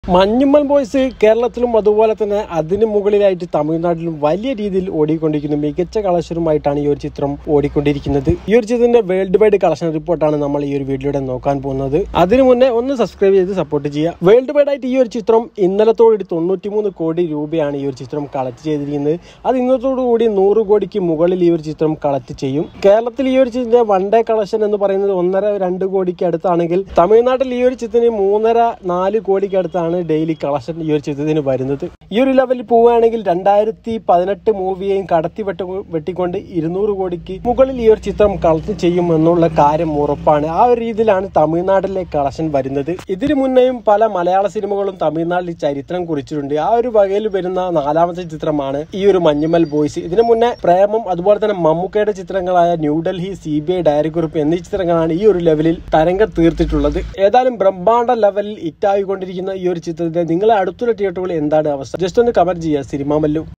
Manjummel boys കേരളത്തിലും അതുപോലെ തന്നെ അതിന് മുകളിലായിട്ട് തമിഴ്നാട്ടിലും വലിയ രീതിയിൽ ഓടിക്കൊണ്ടിരിക്കുന്നു മികച്ച കളക്ഷനുമായിട്ടാണ് ഈ ഒരു ചിത്രം ഓടിക്കൊണ്ടിരിക്കുന്നത് ഈ ഒരു ചിത്രത്തിന്റെ വേൾഡ് വൈഡ് കളക്ഷൻ റിപ്പോർട്ടാണ് നമ്മൾ ഈ ഒരു വീഡിയോയുടെ നോക്കാൻ പോകുന്നത് അതിനു മുന്നേ ഒന്ന് സബ്സ്ക്രൈബ് ചെയ്ത് സപ്പോർട്ട് ചെയ്യുക വേൾഡ് വൈഡ് ആയിട്ട് ഈ ഒരു ചിത്രം ഇന്നലത്തോടുകൂടി തൊണ്ണൂറ്റിമൂന്ന് കോടി രൂപയാണ് ഈ ഒരു ചിത്രം കളക്ട് ചെയ്തിരിക്കുന്നത് അത് ഇന്നത്തോടുകൂടി നൂറ് കോടിക്ക് മുകളിൽ ഈ ഒരു ചിത്രം കളക്ട് ചെയ്യും കേരളത്തിൽ ഈ ഒരു ചിത്രത്തിന്റെ വൺ ഡേ കളക്ഷൻ എന്ന് പറയുന്നത് ഒന്നര രണ്ട് കോടിക്ക് അടുത്താണെങ്കിൽ തമിഴ്നാട്ടിൽ ഈ ഒരു ചിത്രത്തിന് മൂന്നര നാല് കോടിക്ക് അടുത്താണ് ഡെയിലി കളക്ഷൻ ഈ ഒരു ചിത്രത്തിന് വരുന്നത് ഈ ഒരു ലെവലിൽ പോവുകയാണെങ്കിൽ രണ്ടായിരത്തി പതിനെട്ട് മൂവിയെയും കടത്തി വെട്ട വെട്ടിക്കൊണ്ട് ഇരുന്നൂറ് കോടിക്ക് മുകളിൽ ഈ ഒരു ചിത്രം കളക്ട് ചെയ്യും എന്നുള്ള കാര്യം ഉറപ്പാണ് ആ ഒരു രീതിയിലാണ് തമിഴ്നാട്ടിലെ കളക്ഷൻ വരുന്നത് ഇതിനു മുന്നേയും പല മലയാള സിനിമകളും തമിഴ്നാട്ടിൽ ചരിത്രം കുറിച്ചിട്ടുണ്ട് ആ ഒരു വകയിൽ വരുന്ന നാലാമത്തെ ചിത്രമാണ് ഈ ഒരു മഞ്ഞുമൽ ബോയ്സ് ഇതിനു മുന്നേ പ്രേമം അതുപോലെ തന്നെ മമ്മൂക്കയുടെ ചിത്രങ്ങളായ New Delhi C B I diary കുറിപ്പ് എന്നീ ചിത്രങ്ങളാണ് ഈ ഒരു ലെവലിൽ തരംഗം തീർത്തിട്ടുള്ളത് ഏതായാലും ബ്രഹ്മാണ്ഡ ലെവലിൽ ഹിറ്റായിക്കൊണ്ടിരിക്കുന്ന ഈ ഒരു ചിത്രത്തിന്റെ നിങ്ങളെ അടുത്തുള്ള തിയേറ്ററുകളിൽ എന്താണ് അവസ്ഥ ജസ്റ്റ് ഒന്ന് കമന്റ് ചെയ്യുക സിനിമ മല്ലു